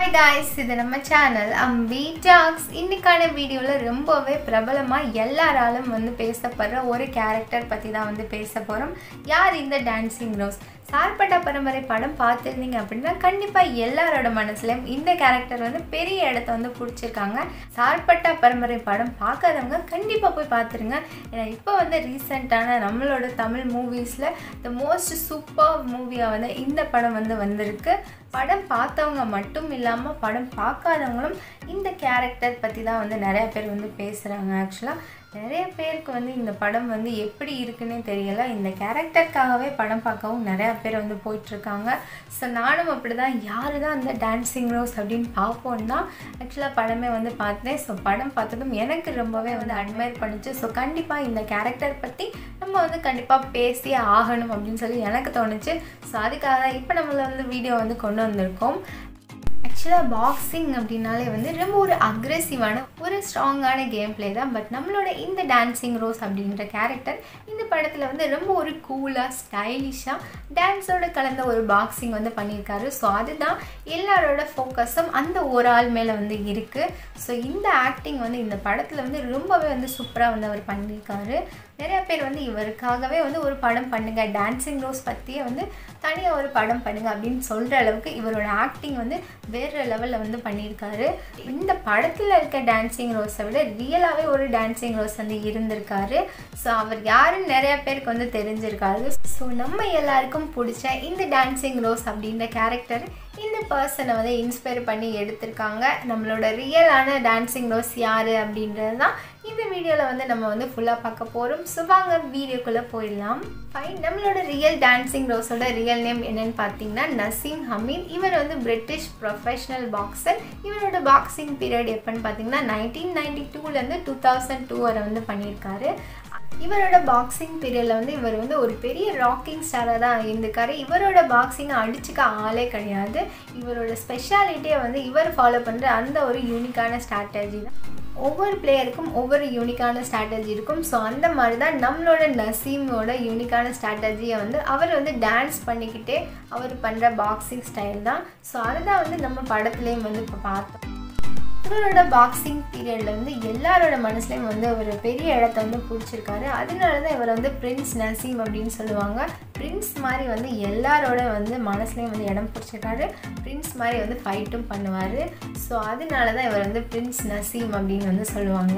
hi guys இது நம்ம channel அம்பி tax இன்னைக்கான வீடியோவில் ரொம்பவே பிரபலமாக எல்லாராலும் வந்து பேசப்படுற ஒரு கேரக்டர் பற்றி தான் வந்து பேச போகிறோம் யார் இந்த டான்சிங் ரோஸ் சார்பட்டா பரம்பரை படம் பார்த்துருந்தீங்க அப்படின்னா கண்டிப்பாக எல்லாரோட மனசுலையும் இந்த கேரக்டர் வந்து பெரிய இடத்த வந்து பிடிச்சிருக்காங்க சார்பட்டா பரம்பரை படம் பார்க்காதவங்க கண்டிப்பாக போய் பார்த்துருங்க ஏன்னா இப்போ வந்து ரீசெண்டான நம்மளோட தமிழ் மூவிஸில் த மோஸ்ட் சூப்பர் மூவியாக வந்து இந்த படம் வந்து வந்திருக்கு படம் பார்த்தவங்க மட்டும் இல்லாமல் படம் பார்க்காதவங்களும் இந்த கேரக்டர் பற்றி தான் வந்து நிறைய பேர் வந்து பேசுகிறாங்க ஆக்சுவலாக நிறைய பேருக்கு வந்து இந்த படம் வந்து எப்படி இருக்குன்னே தெரியல இந்த கேரக்டருக்காகவே படம் பார்க்கவும் நிறையா பேர் வந்து போயிட்டுருக்காங்க ஸோ நானும் அப்படி தான் யார் தான் அந்த டான்ஸிங் ரோஸ் அப்படின்னு பார்ப்போம் தான் ஆக்சுவலாக படமே வந்து பார்த்தேன் ஸோ படம் பார்த்ததும் எனக்கு ரொம்பவே வந்து அட்மையர் பண்ணிச்சு ஸோ கண்டிப்பாக இந்த கேரக்டர் பற்றி நம்ம வந்து கண்டிப்பாக பேசியே ஆகணும் அப்படின்னு சொல்லி எனக்கு தோணுச்சு ஸோ அதுக்காக தான் இப்போ நம்மள வந்து வீடியோ வந்து கொண்டு வந்திருக்கோம் ஆக்சுவலாக பாக்ஸிங் அப்படின்னாலே வந்து ரொம்ப ஒரு அக்ரெசிவான ஒரு ஸ்ட்ராங்கான கேம் பிளே தான் பட் நம்மளோட இந்த டான்ஸிங் ரோஸ் அப்படின்ற கேரக்டர் இந்த படத்தில் வந்து ரொம்ப ஒரு கூலாக ஸ்டைலிஷாக டான்ஸோட கலந்த ஒரு பாக்ஸிங் வந்து பண்ணியிருக்காரு ஸோ அதுதான் எல்லாரோட ஃபோக்கஸும் அந்த ஒரு ஆள் மேலே வந்து இருக்குது ஸோ இந்த ஆக்டிங் வந்து இந்த படத்தில் வந்து ரொம்பவே வந்து சூப்பராக வந்து அவர் பண்ணியிருக்காரு நிறைய பேர் வந்து இவருக்காகவே வந்து ஒரு படம் பண்ணுங்க டான்ஸிங் ரோஸ் பற்றியே வந்து தனியாக ஒரு படம் பண்ணுங்க அப்படின்னு சொல்கிற அளவுக்கு இவரோட ஆக்டிங் வந்து வேறு லெவலில் வந்து பண்ணியிருக்காரு இந்த படத்தில் இருக்க டான்ஸிங் ரோஸை விட ரியலாகவே ஒரு டான்ஸிங் ரோஸ் வந்து இருந்திருக்காரு ஸோ அவர் யாருன்னு நிறைய பேருக்கு வந்து தெரிஞ்சிருக்காரு ஸோ நம்ம எல்லாருக்கும் பிடிச்ச இந்த டான்ஸிங் ரோஸ் அப்படின்ற கேரக்டர் இந்த பர்சனை வந்து இன்ஸ்பயர் பண்ணி எடுத்திருக்காங்க நம்மளோட ரியலான டான்ஸிங் ரோஸ் யார் அப்படின்றது தான் இந்த வீடியோவில் வந்து நம்ம வந்து ஃபுல்லாக பார்க்க போகிறோம் ஸோ வாங்க வீடியோக்குள்ளே போயிடலாம் ஃபைன் நம்மளோட ரியல் டான்ஸிங் ரோஸோட ரியல் நேம் என்னன்னு பார்த்தீங்கன்னா நசீம் ஹமீத் இவர் வந்து பிரிட்டிஷ் ப்ரொஃபஷனல் பாக்ஸர் இவரோட பாக்ஸிங் பீரியட் எப்போன்னு பார்த்தீங்கன்னா நைன்டீன் நைன்டி டூலேருந்து டூ தௌசண்ட் டூ வரை வந்து பண்ணியிருக்காரு இவரோட பாக்ஸிங் பீரியடில் வந்து இவர் வந்து ஒரு பெரிய ராக்கிங் ஸ்டாராக தான் இருந்திருக்காரு இவரோட பாக்ஸிங்கை அடிச்சுக்க ஆளே கிடையாது இவரோட ஸ்பெஷாலிட்டியை வந்து இவர் ஃபாலோ பண்ணுற அந்த ஒரு யூனிக்கான ஸ்ட்ராட்டஜி தான் ஒவ்வொரு பிளேயருக்கும் ஒவ்வொரு யூனிக்கான ஸ்ட்ராட்டஜி இருக்கும் ஸோ அந்த மாதிரி தான் நம்மளோட நசீமோட யூனிக்கான ஸ்ட்ராட்டஜியை வந்து அவர் வந்து டான்ஸ் பண்ணிக்கிட்டே அவர் பண்ணுற பாக்ஸிங் ஸ்டைல் தான் ஸோ அதுதான் வந்து நம்ம படத்துலேயும் வந்து இப்போ பார்த்தோம் இவரோட பாக்ஸிங் பீரியடில் வந்து எல்லாரோட மனசுலையும் வந்து ஒரு பெரிய இடத்த வந்து பிடிச்சிருக்காரு அதனால தான் இவர் வந்து பிரின்ஸ் நசீம் அப்படின்னு சொல்லுவாங்க பிரின்ஸ் மாதிரி வந்து எல்லாரோட வந்து மனசுலையும் வந்து இடம் பிடிச்சிருக்காரு பிரின்ஸ் மாதிரி வந்து ஃபைட்டும் பண்ணுவார் ஸோ அதனால தான் இவர் வந்து பிரின்ஸ் நசீம் அப்படின்னு வந்து சொல்லுவாங்க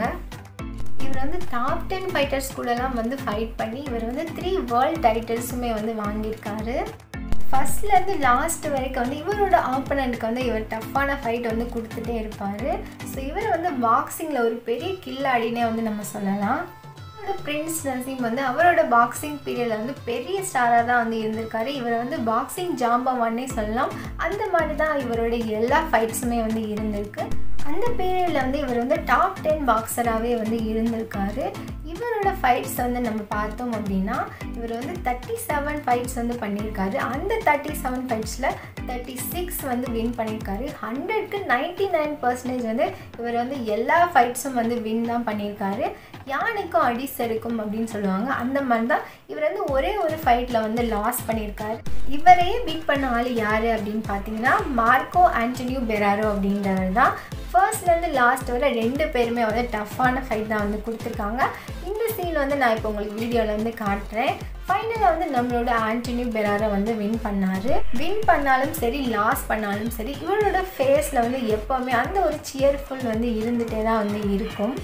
இவர் வந்து டாப் டென் ஃபைட்டர்ஸ் கூடலாம் வந்து ஃபைட் பண்ணி இவர் வந்து த்ரீ வேர்ல்ட் டைட்டில்ஸுமே வந்து வாங்கியிருக்காரு ஃபஸ்ட்லேருந்து லாஸ்ட் வரைக்கும் வந்து இவரோட ஆப்பனண்ட்டுக்கு வந்து இவர் டஃப்பான ஃபைட் வந்து கொடுத்துட்டே இருப்பார் ஸோ இவர் வந்து பாக்ஸிங்கில் ஒரு பெரிய கில்லாடினே வந்து நம்ம சொல்லலாம் அவரோட பிரின்ஸ் நசீம் வந்து அவரோட பாக்ஸிங் பீரியடில் வந்து பெரிய ஸ்டாராக தான் வந்து இருந்திருக்காரு இவர் வந்து பாக்ஸிங் ஜாம்பவான்னே சொல்லலாம் அந்த மாதிரி தான் இவரோட எல்லா ஃபைட்ஸுமே வந்து இருந்திருக்கு அந்த பீரியடில் வந்து இவர் வந்து டாப் டென் பாக்ஸராகவே வந்து இருந்திருக்காரு இவரோட ஃபைட்ஸ் வந்து நம்ம பார்த்தோம் அப்படின்னா இவர் வந்து தேர்ட்டி செவன் ஃபைட்ஸ் வந்து பண்ணியிருக்காரு அந்த தேர்ட்டி செவன் ஃபைட்ஸில் தேர்ட்டி சிக்ஸ் வந்து வின் பண்ணியிருக்காரு ஹண்ட்ரட்க்கு நைன்டி நைன் பர்சன்டேஜ் வந்து இவர் வந்து எல்லா ஃபைட்ஸும் வந்து வின் தான் பண்ணியிருக்காரு யானைக்கும் அடி செருக்கும் அப்படின்னு சொல்லுவாங்க அந்த மாதிரி தான் இவர் வந்து ஒரே ஒரு ஃபைட்டில் வந்து லாஸ் பண்ணியிருக்காரு இவரையே பீட் பண்ண ஆள் யார் அப்படின்னு பார்த்தீங்கன்னா மார்க்கோ ஆண்டனியூ பெராரோ அப்படின்றவர் தான் ஃபர்ஸ்ட்லேருந்து லாஸ்ட் வரை ரெண்டு பேருமே வந்து டஃப்பான ஃபைட் தான் வந்து கொடுத்துருக்காங்க இந்த சீன் வந்து நான் இப்போ உங்களுக்கு வீடியோவில் வந்து காட்டுறேன் ஃபைனலாக வந்து நம்மளோட ஆண்டனியூ பெராரோ வந்து வின் பண்ணார் வின் பண்ணாலும் சரி லாஸ் பண்ணாலும் சரி இவரோட ஃபேஸில் வந்து எப்போவுமே அந்த ஒரு சியர்ஃபுல் வந்து இருந்துகிட்டே தான் வந்து இருக்கும்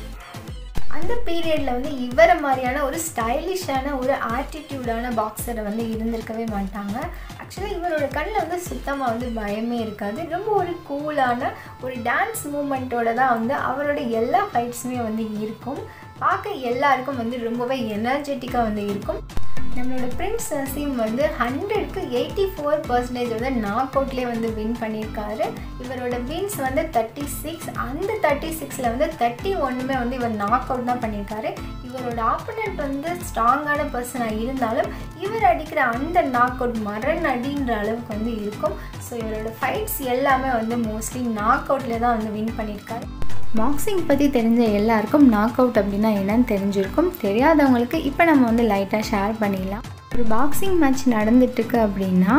அந்த பீரியடில் வந்து இவரை மாதிரியான ஒரு ஸ்டைலிஷான ஒரு ஆட்டிடியூடான பாக்ஸரை வந்து இருந்திருக்கவே மாட்டாங்க ஆக்சுவலாக இவரோட கண்ணில் வந்து சுத்தமாக வந்து பயமே இருக்காது ரொம்ப ஒரு கூலான ஒரு டான்ஸ் மூமெண்ட்டோட தான் வந்து அவரோட எல்லா ஃபைட்ஸுமே வந்து இருக்கும் பார்க்க எல்லாருக்கும் வந்து ரொம்பவே எனர்ஜெட்டிக்காக வந்து இருக்கும் நம்மளோட பிரின்ஸ் நசீம் வந்து ஹண்ட்ரட்க்கு எயிட்டி ஃபோர் பர்சன்டேஜ் வந்து நாக் அவுட்லேயே வந்து வின் பண்ணியிருக்காரு இவரோட வின்ஸ் வந்து தேர்ட்டி சிக்ஸ் அந்த தேர்ட்டி சிக்ஸில் வந்து தேர்ட்டி ஒன்றுமே வந்து இவர் நாக் அவுட் தான் பண்ணியிருக்காரு இவரோட ஆப்போனண்ட் வந்து ஸ்ட்ராங்கான பர்சனாக இருந்தாலும் இவர் அடிக்கிற அந்த நாக் அவுட் மரண் அடின்ற அளவுக்கு வந்து இருக்கும் ஸோ இவரோட ஃபைட்ஸ் எல்லாமே வந்து மோஸ்ட்லி நாக் அவுட்லேயே தான் வந்து வின் பண்ணியிருக்காரு பாக்ஸிங் பற்றி தெரிஞ்ச எல்லாருக்கும் நாக் அவுட் அப்படின்னா என்னன்னு தெரிஞ்சிருக்கும் தெரியாதவங்களுக்கு இப்போ நம்ம வந்து லைட்டாக ஷேர் பண்ணிடலாம் ஒரு பாக்ஸிங் மேட்ச் நடந்துட்டுருக்கு அப்படின்னா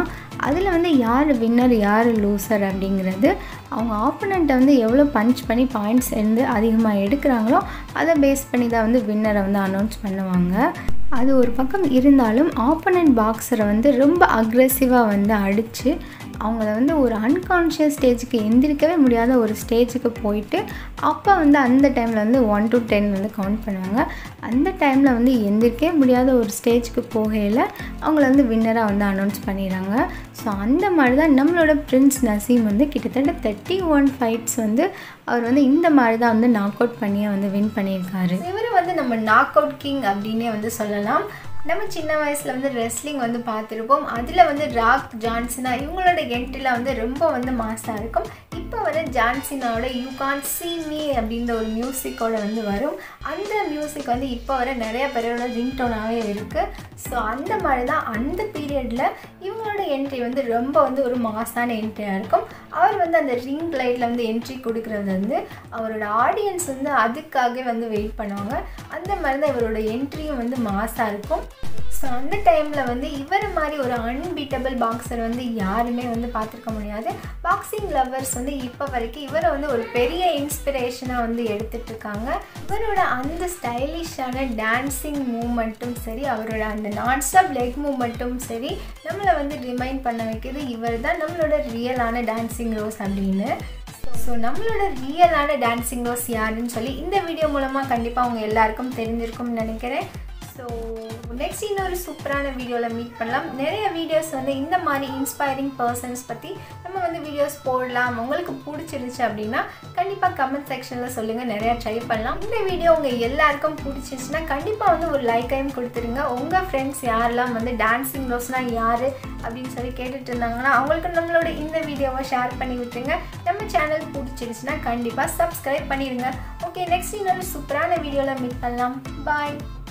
அதில் வந்து யார் வின்னர் யார் லூசர் அப்படிங்கிறது அவங்க ஆப்போனண்ட்டை வந்து எவ்வளோ பஞ்ச் பண்ணி பாயிண்ட்ஸ் இருந்து அதிகமாக எடுக்கிறாங்களோ அதை பேஸ் பண்ணி தான் வந்து வின்னரை வந்து அனௌன்ஸ் பண்ணுவாங்க அது ஒரு பக்கம் இருந்தாலும் ஆப்போனண்ட் பாக்ஸரை வந்து ரொம்ப அக்ரெசிவாக வந்து அடித்து அவங்கள வந்து ஒரு அன்கான்ஷியஸ் ஸ்டேஜுக்கு எந்திரிக்கவே முடியாத ஒரு ஸ்டேஜுக்கு போயிட்டு அப்போ வந்து அந்த டைமில் வந்து ஒன் டு டென் வந்து கவுண்ட் பண்ணுவாங்க அந்த டைமில் வந்து எந்திரிக்கவே முடியாத ஒரு ஸ்டேஜுக்கு போகையில் அவங்கள வந்து வின்னராக வந்து அனௌன்ஸ் பண்ணிடுறாங்க ஸோ அந்த மாதிரி தான் நம்மளோட பிரின்ஸ் நசீம் வந்து கிட்டத்தட்ட தேர்ட்டி ஒன் ஃபைட்ஸ் வந்து அவர் வந்து இந்த மாதிரி தான் வந்து நாக் அவுட் பண்ணியே வந்து வின் பண்ணியிருக்காரு இவர் வந்து நம்ம நாக் அவுட் கிங் அப்படின்னே வந்து சொல்லலாம் நம்ம சின்ன வயசில் வந்து ரெஸ்லிங் வந்து பார்த்துருப்போம் அதில் வந்து ராக் ஜான்சனா இவங்களோட என்ட்ரியில் வந்து ரொம்ப வந்து மாசாக இருக்கும் இப்போ வந்து ஜான்சினாவோட யூ கான் சி மீ அப்படின்ற ஒரு மியூசிக்கோட வந்து வரும் அந்த மியூசிக் வந்து இப்போ வர நிறைய பேரோட ரிங்டோனாகவே இருக்குது ஸோ அந்த மாதிரி தான் அந்த பீரியடில் இவங்களோட என்ட்ரி வந்து ரொம்ப வந்து ஒரு மாசான என்ட்ரியாக இருக்கும் அவர் வந்து அந்த ரிங் லைட்டில் வந்து என்ட்ரி கொடுக்குறது வந்து அவரோட ஆடியன்ஸ் வந்து அதுக்காகவே வந்து வெயிட் பண்ணுவாங்க அந்த மாதிரி தான் இவரோட என்ட்ரியும் வந்து மாசாக இருக்கும் ஸோ அந்த டைமில் வந்து இவர் மாதிரி ஒரு அன்பீட்டபிள் பாக்ஸர் வந்து யாருமே வந்து பார்த்துருக்க முடியாது பாக்ஸிங் லவ்வர்ஸ் வந்து இப்போ வரைக்கும் இவரை வந்து ஒரு பெரிய இன்ஸ்பிரேஷனாக வந்து எடுத்துகிட்டு இருக்காங்க இவரோட அந்த ஸ்டைலிஷான டான்ஸிங் மூமெண்ட்டும் சரி அவரோட அந்த நான்ஸ்டாப் லெக் மூமெண்ட்டும் சரி நம்மளை வந்து ரிமைண்ட் பண்ண வைக்கிறது இவர் தான் நம்மளோட ரியலான டான்ஸிங் ரோஸ் அப்படின்னு ஸோ நம்மளோட ரியலான டான்ஸிங் ரோஸ் யாருன்னு சொல்லி இந்த வீடியோ மூலமாக கண்டிப்பாக அவங்க எல்லாருக்கும் தெரிஞ்சிருக்கும்னு நினைக்கிறேன் ஸோ நெக்ஸ்ட் இன்னொரு சூப்பரான வீடியோவில் மீட் பண்ணலாம் நிறைய வீடியோஸ் வந்து இந்த மாதிரி இன்ஸ்பைரிங் பர்சன்ஸ் பற்றி நம்ம வந்து வீடியோஸ் போடலாம் உங்களுக்கு பிடிச்சிருந்துச்சு அப்படின்னா கண்டிப்பாக கமெண்ட் செக்ஷனில் சொல்லுங்கள் நிறையா ட்ரை பண்ணலாம் இந்த வீடியோ உங்கள் எல்லாருக்கும் பிடிச்சிருச்சுன்னா கண்டிப்பாக வந்து ஒரு லைக்கையும் கொடுத்துருங்க உங்கள் ஃப்ரெண்ட்ஸ் யாரெல்லாம் வந்து டான்ஸிங் ரோஸ்னால் யார் அப்படின்னு சொல்லி கேட்டுட்டு இருந்தாங்கன்னா அவங்களுக்கு நம்மளோட இந்த வீடியோவை ஷேர் பண்ணி விட்டுருங்க நம்ம சேனல் பிடிச்சிருச்சுன்னா கண்டிப்பாக சப்ஸ்கிரைப் பண்ணிடுங்க ஓகே நெக்ஸ்ட் இன்னொரு சூப்பரான வீடியோவில் மீட் பண்ணலாம் பாய்